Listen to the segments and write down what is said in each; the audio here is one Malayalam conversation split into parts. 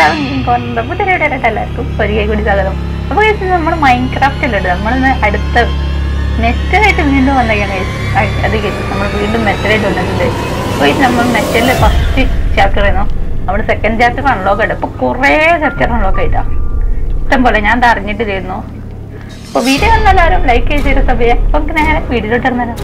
പുതിയതായിട്ട് എല്ലാവർക്കും ഒരിക്കൽ കൂടി സ്വാഗതം അപ്പൊ നമ്മൾ മൈൻഡ് ക്രാഫ്റ്റ് അല്ലേ നമ്മളിന്ന് അടുത്ത മെറ്റലായിട്ട് വീണ്ടും വന്നേക്കാണ് അത് നമ്മൾ വീണ്ടും മെറ്റലായിട്ട് വന്നിട്ടുണ്ട് അപ്പൊ ഇത് നമ്മൾ മെറ്റലിലെ ഫസ്റ്റ് ചാപ്റ്റർ ആയിരുന്നു നമ്മൾ സെക്കൻഡ് ചാപ്റ്റർ അൺലോക്ക് ആയിട്ട് അപ്പൊ കുറേ ചാപ്റ്റർ അൺലോക്ക് ആയിട്ടാ ഇഷ്ടം പോലെ ഞാൻ അത് അറിഞ്ഞിട്ടില്ലായിരുന്നു അപ്പൊ വീഡിയോ എല്ലാവരും ലൈക്ക് ചെയ്ത് സഭയെ അപ്പൊ നമുക്ക് നേരെ വീഡിയോയിലോട്ട് ഇറങ്ങാം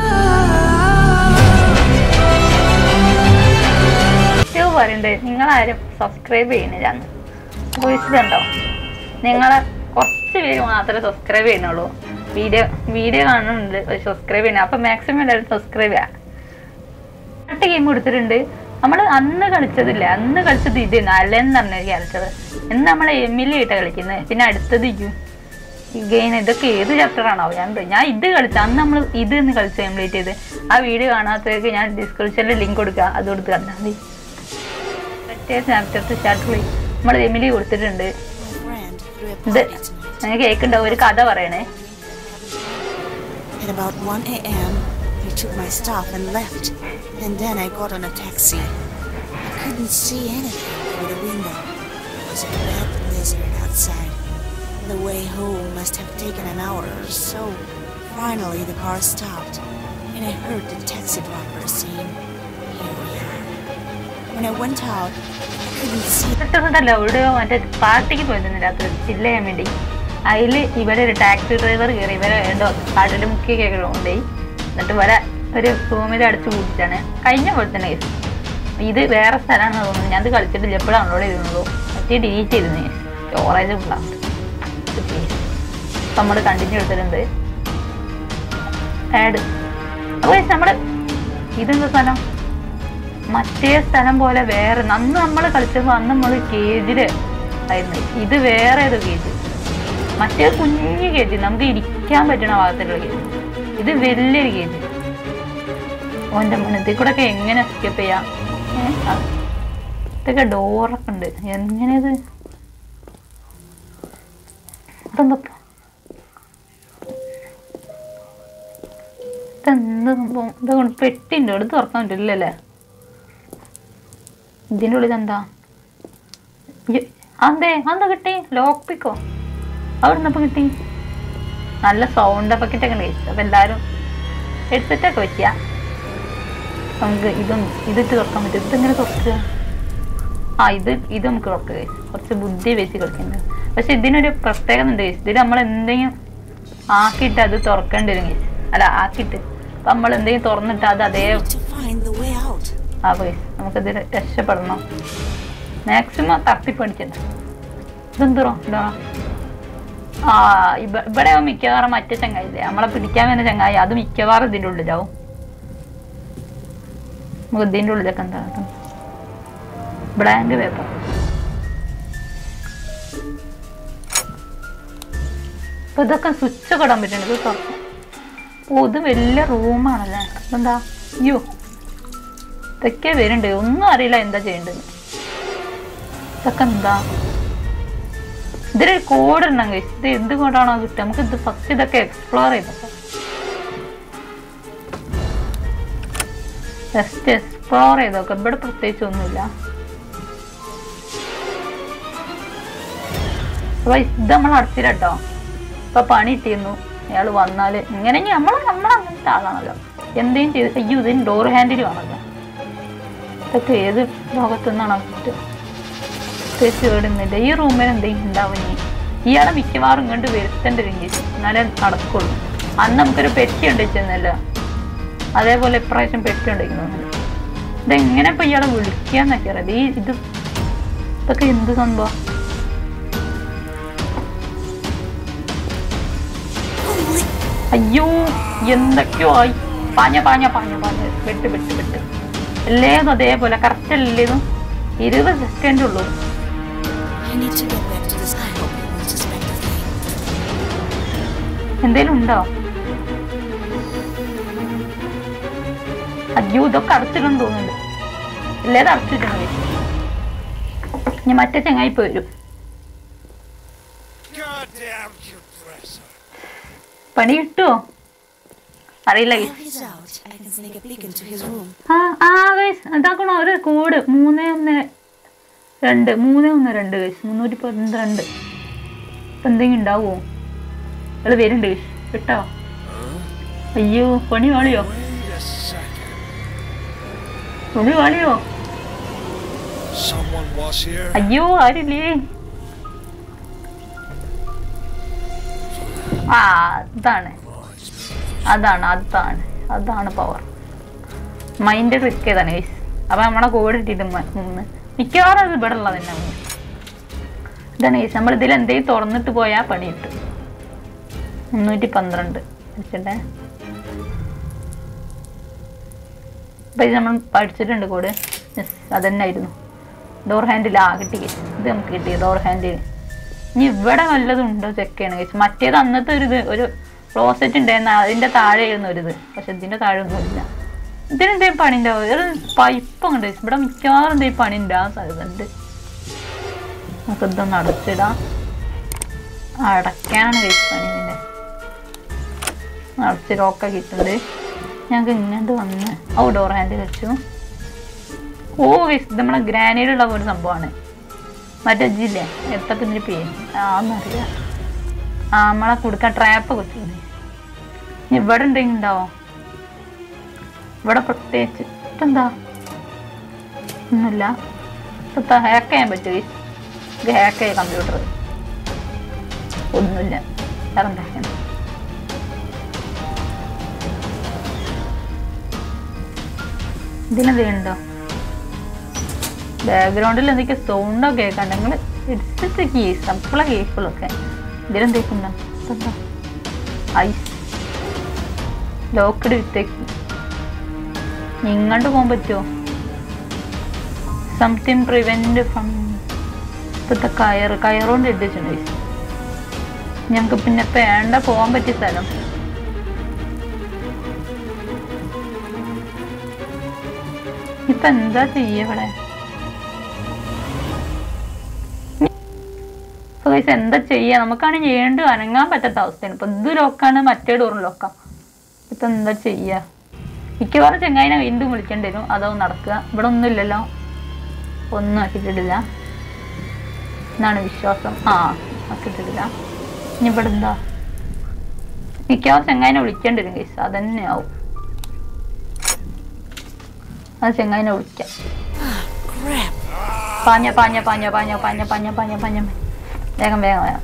യൂട്യൂബ് പറയുന്നത് നിങ്ങളാരും സബ്സ്ക്രൈബ് ചെയ്യുന്നില്ല വോയിസ് കണ്ടോ നിങ്ങൾ കുറച്ച് പേര് മാത്രമേ സബ്സ്ക്രൈബ് ചെയ്യുന്നുള്ളൂ വീഡിയോ വീഡിയോ കാണുന്നുണ്ട് സബ്സ്ക്രൈബ് ചെയ്യുന്നത് അപ്പം മാക്സിമം എല്ലാവരും സബ്സ്ക്രൈബ് ചെയ്യാം രണ്ട് ഗെയിം കൊടുത്തിട്ടുണ്ട് നമ്മൾ അന്ന് കളിച്ചതില്ല അന്ന് കളിച്ചത് ഇത് അല്ലെന്ന് പറഞ്ഞ കളിച്ചത് ഇന്ന് നമ്മൾ എം എൽ ആയിട്ടാണ് കളിക്കുന്നത് പിന്നെ അടുത്തത് യു ഗെയിം ഇതൊക്കെ ഏത് ചാപ്റ്റർ ആണോ ഞാൻ ഞാൻ ഇത് കളിച്ച അന്ന് നമ്മൾ ഇത് എന്ന് കളിച്ച് കംപ്ലീറ്റ് ചെയ്ത് ആ വീഡിയോ കാണാത്തവർക്ക് ഞാൻ ഡിസ്ക്രിപ്ഷനിൽ ലിങ്ക് കൊടുക്കുക അത് കൊടുത്ത് കണ്ടാൽ മതി മറ്റേ ചാപ്റ്റർ സ്റ്റാർട്ട് നമ്മൾ എമിലി കൊടുത്തിട്ടുണ്ട് friend threw a ഇത് party tonight. ഞാൻ കേൾക്കുന്നുണ്ടാവും ഒരു കഥ പറയണേ At about 1 a.m., he took my stuff and left. And then I got on a taxi. I couldn't see anything through the window. It was a bad blizzard outside. The way home must have taken an hour or so. Finally, the car stopped, and I heard the taxi driver saying, Here we are. When I went out, I couldn't see കിട്ടുന്നുണ്ടല്ലോ ഇവിടെ മറ്റേ പാർട്ടിക്ക് പോയിരുന്നു രാത്രി ചില്ല ചെയ്യാൻ വേണ്ടി അതിൽ ഇവരെ ഒരു ടാക്സി ഡ്രൈവർ കയറി ഇവരെ എന്തോ കടൽ മുക്കി കൊണ്ടുപോയി എന്നിട്ട് ഇവരെ ഒരു റൂമിൽ അടച്ചു കൂട്ടിട്ടാണ് കഴിഞ്ഞ പോലെ തന്നെ കേസ് ഇത് വേറെ സ്ഥലമാണെന്ന് തോന്നുന്നു ഞാൻ ഇത് കളിച്ചിട്ടില്ല എപ്പോഴും ഡൗൺലോഡ് ചെയ്തിരുന്നുള്ളൂ മറ്റേ ഡിലീറ്റ് ചെയ്തിരുന്നു സ്റ്റോറേജ് ഫുള്ളാണ് നമ്മൾ കണ്ടിന്യൂ എടുത്തിട്ടുണ്ട് ആഡ് അപ്പോൾ നമ്മൾ ഇതെന്താ സ്ഥലം മറ്റേ സ്ഥലം പോലെ വേറെ അന്ന് നമ്മൾ കളിച്ചപ്പോൾ അന്ന് നമ്മൾ കേജില് ആയിരുന്നു ഇത് വേറെ ഏതോ കേജ് മറ്റേ കുഞ്ഞു കേജ് നമുക്ക് ഇരിക്കാൻ പറ്റണ ഭാഗത്തുള്ള കേജ് ഇത് വലിയൊരു കേജ് ഓൻ്റെ മണത്തിൽ കൂടെ ഒക്കെ എങ്ങനെ എസ്കേപ്പ് ചെയ്യാം ഏ? ആ. ഇതൊക്കെ ഡോറൊക്കെ ഉണ്ട് എങ്ങനെയത് ഇതെന്താ ഇതെന്ത് സംഭവം ഇതുകൊണ്ട് പെട്ടിൻ്റെ അടുത്ത് തുറക്കാൻ പറ്റില്ലല്ലേ ഇതിൻ്റെ ഉള്ളിൽ എന്താ അതെ അതെന്താ കിട്ടി ലോക്ക് പിക്കോ അവിടെ നിന്നപ്പോൾ കിട്ടി നല്ല സൗണ്ട് എഫക്റ്റ് ഒക്കെ ഉണ്ട് അപ്പം എല്ലാവരും ഹെഡ്സെറ്റൊക്കെ വെക്കുക നമുക്ക് ഇതൊന്നും ഇതിട്ട് തുറക്കാൻ പറ്റും ഇതെങ്ങനെ തുറക്കുക ആ ഇത് ഇത് നമുക്ക് തുറക്കുക guys. കുറച്ച് ബുദ്ധി വെച്ച് കളിക്കുന്നത് പക്ഷെ ഇതിനൊരു പ്രത്യേകത ഉണ്ട് guys. ഇതിൽ നമ്മൾ എന്തെങ്കിലും ആക്കിയിട്ട് അത് തുറക്കേണ്ടി വരും guys. അല്ല ആക്കിയിട്ട് അപ്പം നമ്മൾ എന്തെങ്കിലും തുറന്നിട്ട് അത് അതേ I need to find the way out. ആ പോയി നമുക്കത് രക്ഷപ്പെടണം മാക്സിമം തപ്പിപ്പടിക്കണ്ട ഇതെന്തോ ഇതാ ആ ഇവ- ഇവിടെ ആവും മിക്കവാറും മറ്റേ ചങ്ങായില്ലേ നമ്മളെ പിടിക്കാൻ വരുന്ന ചങ്ങായി അത് മിക്കവാറും ഇതിൻ്റെ ഉള്ളിലാവും നമുക്ക് ഇതിൻ്റെ ഉള്ളിലൊക്കെ എന്താ ബ്ലാങ്ക് പേപ്പർ അപ്പൊ ഇതൊക്കെ സ്വിച്ച് ഒക്കെ ഇടാൻ പറ്റുന്നുണ്ട് ഇത് തുറക്കും ഓ ഇത് വലിയ റൂമാണല്ലേ ഇതെന്താ അയ്യോ ഇതൊക്കെ വരുന്നുണ്ട് ഒന്നും അറിയില്ല എന്താ ചെയ്യേണ്ടത് ഇതൊക്കെ എന്താ ഇതിലൊരു കോഡ് ഉണ്ടെങ്കിൽ ഇത് എന്ത് കോഡാണോ കിട്ടുക നമുക്ക് ഇത് ഫസ്റ്റ് ഇതൊക്കെ എക്സ്പ്ലോർ ചെയ്തപ്പോ ജസ്റ്റ് എക്സ്പ്ലോർ ചെയ്തൊക്കെ ഇവിടെ പ്രത്യേകിച്ച് ഒന്നുമില്ല അപ്പൊ ഇത് നമ്മൾ അടച്ചില്ല കേട്ടോ ഇപ്പൊ പണി ഇട്ടിരുന്നു അയാൾ വന്നാല് ഇങ്ങനെ നമ്മൾ നമ്മൾ അങ്ങനത്തെ ആളാണല്ലോ എന്തെങ്കിലും ചെയ്ത് അയ്യോ ഇതിന് ഡോർ ഹാൻഡിൽ കാണല്ലോ ഇതൊക്കെ ഏത് ലോകത്തു നിന്നാണോ കിട്ടുക പ്രത്യേകിച്ച് വേടുന്നില്ല ഈ റൂമിൽ എന്തെങ്കിലും ഉണ്ടാവും ഇനി ഇയാളെ മിക്കവാറും ഇങ്ങോട്ട് വരുത്തേണ്ട ഒരു കേസ് എന്നാലേ നടക്കുള്ളൂ അന്ന് നമുക്കൊരു പെറ്റി ഉണ്ടിച്ചെന്നല്ല അതേപോലെ ഇപ്രാവശ്യം പെറ്റി ഉണ്ടിക്കുന്നു ഇതെങ്ങനെ ഇപ്പൊ ഇയാളെ വിളിക്കാന്നൊക്കെ അറിയാം ഈ ഇത് ഇതൊക്കെ എന്ത് സംഭവം Holy അയ്യോ എന്തൊക്കെയോ ആയി പാഞ്ഞ പാഞ്ഞ പാഞ്ഞ പാഞ്ഞ വെട്ട് വെട്ട് വെട്ട് എല്ലേതും അതേപോലെ കറക്റ്റ് അല്ലേതും ഇരുപത് സെക്കൻഡ് ഉള്ളൂ I need to get back to this. I hope you won't suspect a thing. എന്തേലും ഉണ്ടോ അയ്യോ ഇതൊക്കെ അടച്ചിടണം തോന്നുന്നുണ്ട് എല്ലാവരും അടച്ചിട്ടുണ്ട് ഇനി മറ്റേ ചങ്ങായി ഇപ്പൊ വരും Goddamn compressor. പണി കിട്ടുമോ അറിയില്ല While he's out, I can sneak a peek into his room. ആ ആ guys, ഇതാക്കണോ ഒരു കോഡ് മൂന്ന് ഒന്ന് രണ്ട് മൂന്ന് ഒന്ന് രണ്ട് കേസ് മുന്നൂറ്റി പന്ത്രണ്ട് ഇപ്പം എന്തെങ്കിലും ഉണ്ടാവുമോ അത് വരുന്നുണ്ട് കേസ് കിട്ടോ അയ്യോ പണി വാളിയോ Wait a second. പണി വാളിയോ Someone was here. അയ്യോ ആരില്ലേ ആ അതാണ് അതാണ് അതാണ് അതാണ് പവർ മൈൻഡ് ക്ലിക്ക് ചെയ്താണ് ഗൈസ് അപ്പൊ നമ്മളെ കോഡ് ഇട്ടിട്ട് മ- നിന്ന് മിക്കവാറും അത് ഇവിടെ ഉള്ളത് തന്നെ ആണ്. ഇതാണ് ഗൈസ് നമ്മൾ ഇതിൽ എന്തെങ്കിലും തുറന്നിട്ട് പോയാൽ പണി കിട്ടും മുന്നൂറ്റി പന്ത്രണ്ട് വെച്ചിട്ടെ അപ്പൊ ഇത് നമ്മൾ പഠിച്ചിട്ടുണ്ട് കോഡ് യെസ് അതന്നെ ആയിരുന്നു ഡോർ ഹാൻഡിൽ ആ കിട്ടി guys. ഇത് നമുക്ക് കിട്ടി ഡോർ ഹാൻഡിൽ ഇനി ഇവിടെ വല്ലതും ഉണ്ടോ ചെക്ക് ചെയ്യണം guys. മറ്റേത് അന്നത്തെ ഒരു ഇത് ഒരു ക്ലോസറ്റ് ഉണ്ടായിരുന്ന അതിന്റെ താഴെ ആയിരുന്നു ഒരു ഇത് പക്ഷെ ഇതിന്റെ താഴെ ഒന്നും ഇല്ല ഇതിനെന്തേലും പണി ഉണ്ടാവും ഒരു പൈപ്പ് ഉണ്ട് guys. ഇവിടെ മിക്കവാറും എന്തെങ്കിലും പണി ഉണ്ടാകാൻ സാധ്യത ഉണ്ട് നമുക്ക് ഇതൊന്ന് അടച്ചിടാം അടയ്ക്കാനാണ് കഴിച്ച് പണി ഇതിന്റെ അടച്ച് ലോക്കൊക്കെ ഇട്ടുണ്ട് ഞങ്ങൾക്ക് ഇങ്ങോട്ട് വന്ന് ഓ ഡോർ ഹാൻഡ് വെച്ചു ഓ ഗൈസ് ഇത് നമ്മളെ ഗ്രാനൈഡുള്ള ഒരു സംഭവമാണ് മറ്റേ ജില്ലേ എത്തപ്പം ഇതിന് പേര് ആന്നറിയാം ആ നമ്മളെ കൊടുക്കാൻ ട്രാപ്പ് കൊച്ചിരുന്നു ഇവിടെ എന്തെങ്കിലും ഉണ്ടാവോ ഇവിടെ പ്രത്യേകിച്ച് ഇതെന്താ ഒന്നുമില്ല ഇപ്പൊ ഹാക്ക് ചെയ്യാൻ പറ്റും ഗൈസ് ഇത് ഹാക്ക് ചെയ്യാം കമ്പ്യൂട്ടർ ഒന്നുമില്ല വേറെ എന്താ ഇതിനെന്തെയുണ്ടോ ബാക്ക്ഗ്രൗണ്ടിൽ എന്തൊക്കെ സൗണ്ടൊക്കെ കേൾക്കണ്ട നിങ്ങൾ ഇറ്റ്സ് കീസ് അപ്പള കേൾക്കുള്ളൊക്കെ ഇതിലെന്തൊക്കെയുണ്ടോ ഇതെന്താ ഐസ് ലോക്കഡ് വിത്തേക്ക് ഇങ്ങോട്ട് പോകാൻ പറ്റുമോ സംതിങ് പ്രിവെന്റ് ഫ്രം ഇപ്പോഴത്തെ കയറ് കയറുകൊണ്ട് ഇട്ടിട്ടുണ്ട് guys. ഞങ്ങൾക്ക് പിന്നെ വേണ്ട പോകാൻ പറ്റിയ സ്ഥലം ഇപ്പൊ എന്താ ചെയ്യ ഇവിടെ So guys, എന്താ ചെയ്യാ നമുക്കാണെങ്കിൽ ഏണ്ട് അനങ്ങാൻ പറ്റാത്ത അവസ്ഥയാണ് ഇപ്പൊ ഇത് ലോക്കാണ് മറ്റേ ഡോറും ലോക്കാം ഇപ്പൊ എന്താ ചെയ്യാ മിക്കവാറും ചെങ്ങായിനെ വീണ്ടും വിളിക്കേണ്ടി വരും അതോ നടക്കുക ഇവിടെ ഒന്നും ഇല്ലല്ലോ ഒന്നും ആക്കിയിട്ടിട്ടില്ല എന്നാണ് വിശ്വാസം ആ ആക്കിയിട്ടിട്ടില്ല ഇനി ഇവിടെ എന്താ മിക്കവാറും ചെങ്ങായിനെ വിളിക്കേണ്ടി വരും കേസ് അതന്നെ ആവും അത് ചെങ്ങായിനെ വിളിക്കാം Crap. പാഞ്ഞ പാഞ്ഞ പാഞ്ഞ പാഞ്ഞ പാഞ്ഞ പാഞ്ഞ പാഞ്ഞ പാഞ്ഞ വേഗം വേഗം വേഗം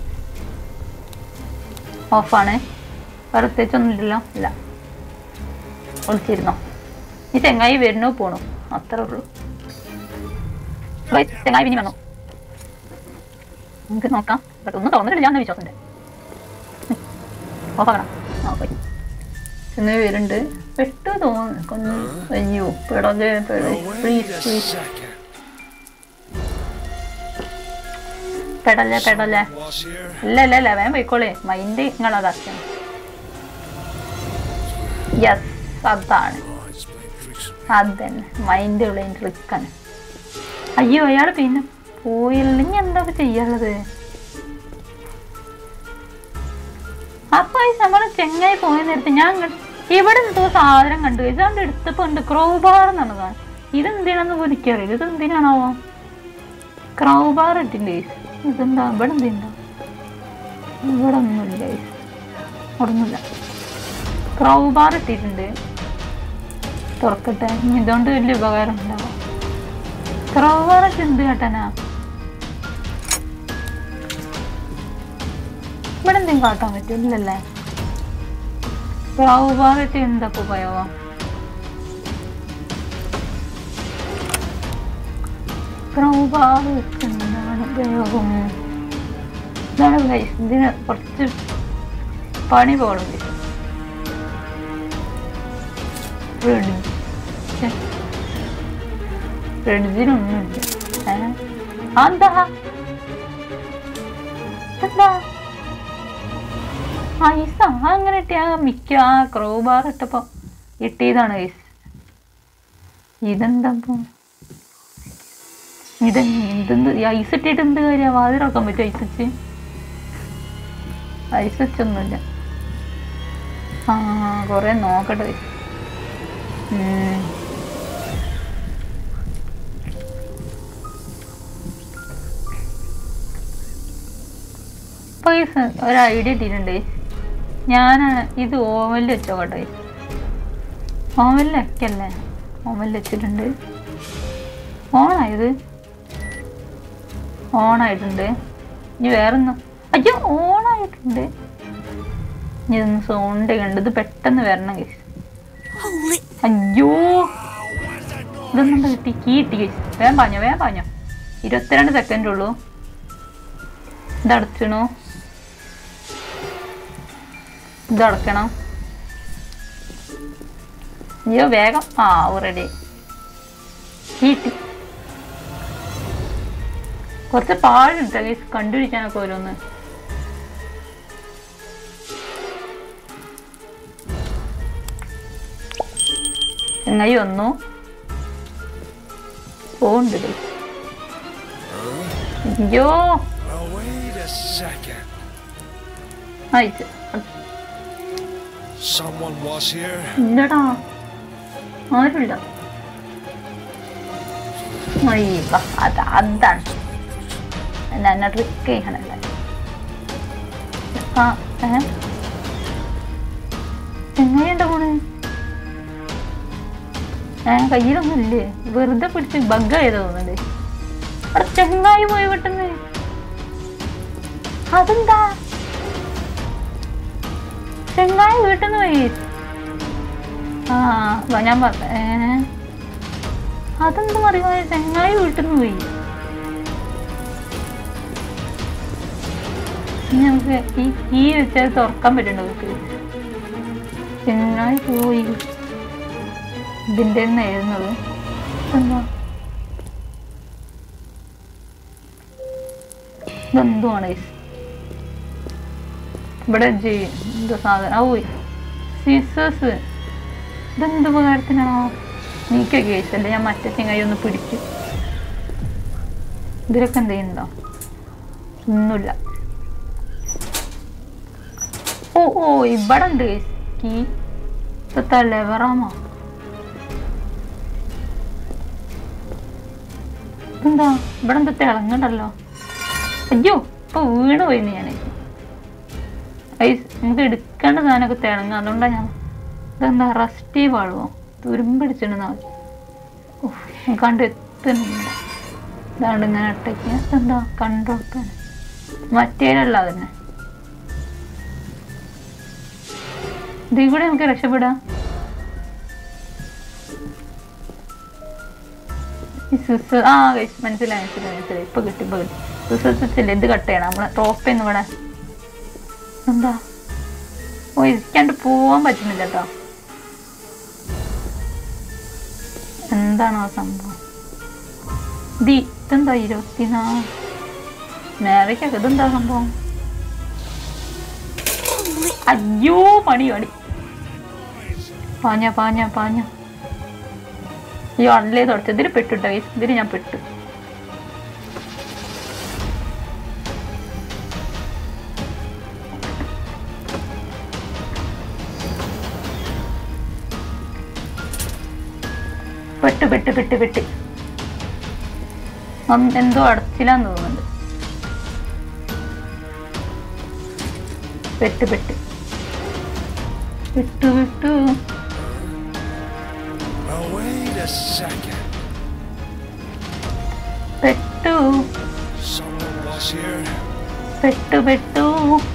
ഓഫാണ് വേറെ പ്രത്യേകിച്ചൊന്നുമില്ലല്ലോ ഇല്ല വിളിച്ചിരുന്നോ ഈ ചെങ്ങായി വരുന്നു പോണു അത്രേ ഉള്ളൂ Guys, ചെങ്ങായി പിന്നെ വന്നു നമുക്ക് നോക്കാം ബട്ട് ഒന്നും തുറന്നിട്ടില്ല എന്ന വിശ്വാസമുണ്ട് ഓഫാക്കണം ആ പോയി ചെന്ന് വരുന്നുണ്ട് പെട്ടു തോന്നുന്നു കൊന്നു അയ്യോ പെടലേ പെടേ Oh, wait please a please second. പെടല്ലേ പെടല്ലേ Was here. ഇല്ല ഇല്ല ഇല്ല വേഗം പോയിക്കോളേ മൈൻഡ് നിങ്ങളതാക്കണം യെസ് അതാണ് Oh, it's playing tricks. അത് തന്നെ മൈൻഡ് ഉള്ള ട്രിക്കാണ് അയ്യോ അയാൾ പിന്നെ പോയില്ല ഇനി എന്താ ഇപ്പൊ ചെയ്യാനുള്ളത് അപ്പൊ ഈ നമ്മള് ചെങ്ങായി പോയ നേരത്തെ ഞാൻ കണ്ട്- ഇവിടെ എന്തോ സാധനം കണ്ടു ഇതാണ്ട് എടുത്തപ്പോ ഉണ്ട് ക്രൗബാർ എന്നുള്ളതാണ് ഇതെന്തിനാന്ന് പോലും എനിക്കറിയില്ല ഇതെന്തിനാണാവോ ക്രൗബാർ ഇട്ടില്ലേ ഇതെന്താ ഇവിടെ എന്തുണ്ടോ ഇവിടെ ഒന്നുമില്ല guys. ഇവിടെ ഒന്നുമില്ല ക്രൗബാർ ഇട്ടിട്ടുണ്ട് തുറക്കട്ടെ ഇനി ഇതുകൊണ്ട് വലിയ ഉപകാരം ഉണ്ടാവും ക്രൗബാറൊക്കെ എന്ത് കേട്ടനാ ഇവിടെ എന്തെങ്കിലും കാട്ടാൻ പറ്റും ഇല്ലല്ലേ ക്രൗബാറിട്ട് എന്താ ഇപ്പൊ ഉപയോഗം ക്രൗബാർ വെച്ച് എന്താണ് ഉപയോഗം ഇതാണ് guys. ഇതിന് കുറച്ച് പണി പോകണം guys. ഫ്രിഡ്ജ് ഛെ. ഫ്രിഡ്ജിനൊന്നുമില്ല ഏ? അതെന്താ എന്താ ഐസ അങ്ങനെ ഇട്ടിയ മിക്ക ആ ക്രോബാർ ഇട്ടപ്പോ കിട്ടിയതാണ് ഐസ് ഇതെന്താ ഇപ്പൊ? ഇത് ഇതെന്ത് ഈ ഐസ് ഇട്ടിട്ട് എന്ത് കാര്യ വാതിറക്കാൻ പറ്റും ഐസ് വെച്ച് ഐസ് വെച്ചൊന്നുമില്ല ആ കൊറേ നോക്കട്ടെ ഐസ് ഉം. അപ്പൊ ഈ സ- ഒരു ഐഡിയ ഇട്ടിട്ടുണ്ട് ഞാൻ ഇത് ഓവനിൽ വെച്ചോട്ടെ ഓവനിൽ വെക്കല്ലേ ഓവനിൽ വെച്ചിട്ടുണ്ട് ഓണായത് ഓണായിട്ടുണ്ട് ഇനി വേറൊന്നും അയ്യോ ഓണായിട്ടുണ്ട് ഇനി ഇതൊന്ന് സൗണ്ട് കണ്ട് ഇത് പെട്ടെന്ന് വരണം കേസ് Holy. അയ്യോ ഇതൊന്നും കിട്ടി കീ കിട്ടി കേസ് വേഗം പാഞ്ഞോ വേഗം പാഞ്ഞോ ഇരുപത്തിരണ്ട് സെക്കൻഡ് ഉള്ളൂ ഇതടച്ചണോ ഇതടക്കണം അയ്യോ വേഗം ആ റെഡി കിട്ടി കുറച്ച് പാടുണ്ട് ഗൈസ് കണ്ടുപിടിക്കാനൊക്കെ ഓരോന്ന് ചെങ്ങായി വന്നു പോണ്ട് guys. അയ്യോ Now wait a second. അയച്ചു Someone was here. ഇല്ലടാ ആരുമില്ല അയ്യ അത് അതാണ് എന്നെ ട്രിക്ക് ചെയ്യണല്ലേ ആ ഏ എങ്ങനെയുണ്ട് പോണ് ഏ കയ്യിലൊന്നും ഇല്ലേ വെറുതെ പിടിച്ച് ബഗ് ആയതാ തോന്നുന്നുണ്ട് അവിടെ ചെങ്ങായി പോയി പെട്ടെന്ന് അതെന്താ ചെങ്ങായി വീട്ടിൽ നിന്ന് പോയി ആ വാ, ഞാൻ പറഞ്ഞ ഏ അതെന്താ പറയുക ചെങ്ങായി വീട്ടിൽ നിന്ന് പോയി ഇനി നമുക്ക് ഈ കീ വെച്ചാൽ തുറക്കാൻ പറ്റണ്ട നമുക്ക് ചെങ്ങായി പോയി ഇതിൻ്റെ എഴുതുന്നത് എന്താ ഇതെന്തുവാണ് guys? ഇവിടെ ജി- എന്താ സാധനം ഓ സീസേഴ്സ് ഇതെന്ത് ഉപകാരത്തിനാണോ നീക്ക കേസല്ലേ ഞാൻ മറ്റേ ചെങ്ങായി ഒന്ന് പിടിച്ചു ഇതിലൊക്കെ എന്ത് ചെയ്യുന്നുണ്ടോ ഒന്നുമില്ല ഓ ഓ ഇവിടെ ഉണ്ട് കീ ഇപ്പൊ ലെവറാമോ എന്താ ഇവിടെ എന്താ തിളങ്ങണ്ടല്ലോ അയ്യോ ഇപ്പൊ വീണ് പോയിന്ന് ഞാൻ ഐസ് നമുക്ക് എടുക്കേണ്ട സാധനമൊക്കെ തിളങ്ങുക അതുകൊണ്ടാണ് ഞാൻ ഇതെന്താ റസ്റ്റി വാഴുവോ തുരുമ്പിടിച്ചിടുന്ന കണ്ട് എത്തുന്നില്ല ഇതാണ്ട് ഇങ്ങനെ ഒട്ടയ്ക്ക് എന്താ കണ്ടോക്കാൻ മറ്റേലല്ല അതന്നെ ഇതിൽ കൂടെ നമുക്ക് രക്ഷപ്പെടാം ഈ സിസ് ആ guys, മനസ്സിലായി മനസ്സിലായി മനസ്സിലായി ഇപ്പൊ കിട്ടി ഇപ്പൊ കിട്ടി സിസേഴ്സില്ല ഇത് കട്ട് ചെയ്യണം നമ്മളെ ടോപ്പ് എന്ന് ഇവിടെ എന്താ ഓ ഇരിക്കാണ്ട് പോവാൻ പറ്റുന്നില്ല കേട്ടോ എന്താണ് ആ സംഭവം ദി ഇതെന്താ ഇരുപത്തിനാല് നേരക്കൊക്കെ ഇതെന്താ സംഭവം അയ്യോ പണി പണി പാഞ്ഞ പാഞ്ഞ പാഞ്ഞ ഈ അടലേ തുടച്ച ഇതിൽ പെട്ടുട്ടോ ഇതിൽ ഞാൻ പെട്ടു പെട്ട് പെട്ട് പെട്ട് പെട്ട് അന്ന് എന്തോ അടച്ചില്ലാന്ന് തോന്നുന്നുണ്ട് പെട്ട് പെട്ട് വിട്ടു വിട്ടു Now wait a second. പെട്ടു Someone was here. പെട്ടു പെട്ടു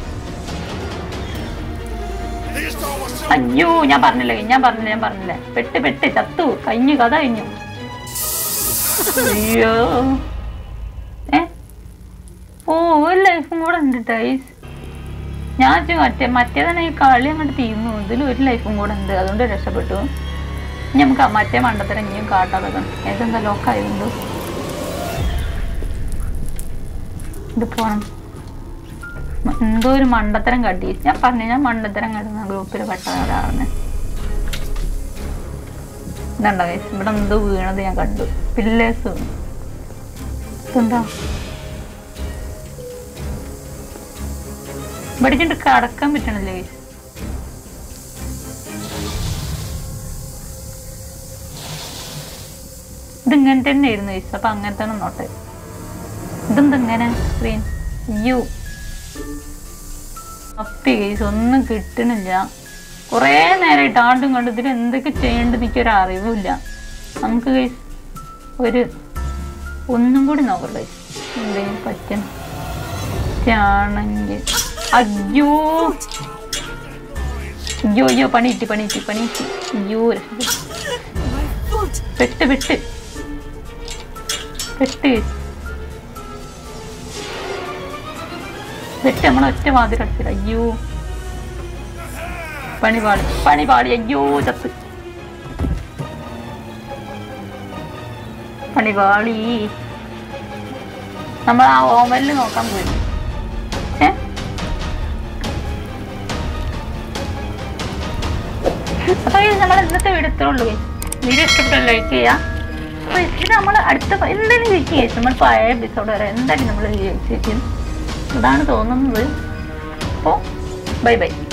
These door was so അയ്യോ ഞാൻ പറഞ്ഞില്ലേ ഞാൻ പറഞ്ഞില്ല ഞാൻ പറഞ്ഞില്ലേ പെട്ട് പെട്ട് ചത്തു കഴിഞ്ഞു കഥ കഴിഞ്ഞു അയ്യോ ഏ ഓ ഒരു ലൈഫും കൂടെ ഉണ്ട് ടൈസ് ഞാൻ വിചാരിച്ചു മറ്റേ മറ്റേതാണ് ഈ കളി അങ്ങോട്ട് തീർന്നു ഇതിൽ ഒരു ലൈഫും കൂടെ ഉണ്ട് അതുകൊണ്ട് രക്ഷപ്പെട്ടു ഇനി നമുക്ക് ആ മറ്റേ മണ്ടത്തരം ഇനിയും കാട്ടാതെ ഏതെന്താ ലോക്കായതുണ്ട് ഇത് പോണം മ- എന്തോ ഒരു മണ്ടത്തരം കാട്ടി ഞാൻ പറഞ്ഞു ഞാൻ മണ്ടത്തരം കാട്ടുന്ന ഗ്രൂപ്പിൽ പെട്ട ഒരാളാണ് ഇതുണ്ടോ guys? ഇവിടെ എന്തോ വീണത് ഞാൻ കണ്ടു പില്ലേഴ്സ് ഇതെന്താ ഇവിടെ ഇങ്ങോട്ട് കടക്കാൻ പറ്റണില്ലേ guys? ഇത് ഇങ്ങനെ തന്നെ ആയിരുന്നു guys. അപ്പൊ അങ്ങനെ തന്നെ നോട്ടെ ഇതെന്താ ഇങ്ങനെ സ്ക്രീൻ യു അപ്പി കേസ് ഒന്നും കിട്ടണില്ല കുറേ നേരമായിട്ട് ആണ്ടും കണ്ടും ഇതിൽ എന്തൊക്കെ ചെയ്യേണ്ടത് എനിക്കൊരു അറിവില്ല നമുക്ക് കേസ് ഒരു ഒന്നും കൂടി നോക്കാം കേസ് എന്തെങ്കിലും പറ്റണം ആണെങ്കിൽ അയ്യോ അയ്യോ അയ്യോ പണിയിട്ട് പണിയിട്ട് പണിയിട്ട് അയ്യോ രക്ഷപ്പെട്ടു. My foot! പെട്ട് പെട്ട് പെട്ട് പെട്ട് നമ്മളെ ഒറ്റ വാതിൽ അടച്ചില്ല അയ്യോ പണി പാളി പണി പാളി അയ്യോ ചത്ത് പണി പാളി നമ്മൾ ആ ഓമലിൽ നോക്കാൻ പോയി ഏ അപ്പൊ നമ്മൾ ഇന്നത്തെ വീഡിയോ ഇത്രേ ഉള്ളൂ വീഡിയോ ഇഷ്ടപ്പെട്ട ലൈക്ക് ചെയ്യാം അപ്പൊ ഇത് നമ്മൾ അടുത്ത പ- എന്തായാലും ജയിക്കും നമ്മൾ പഴയ എപ്പിസോഡ് വരെ എന്തായാലും നമ്മൾ ജയിച്ചിരിക്കും അതാണ് തോന്നുന്നത് അപ്പോൾ ബൈ ബൈ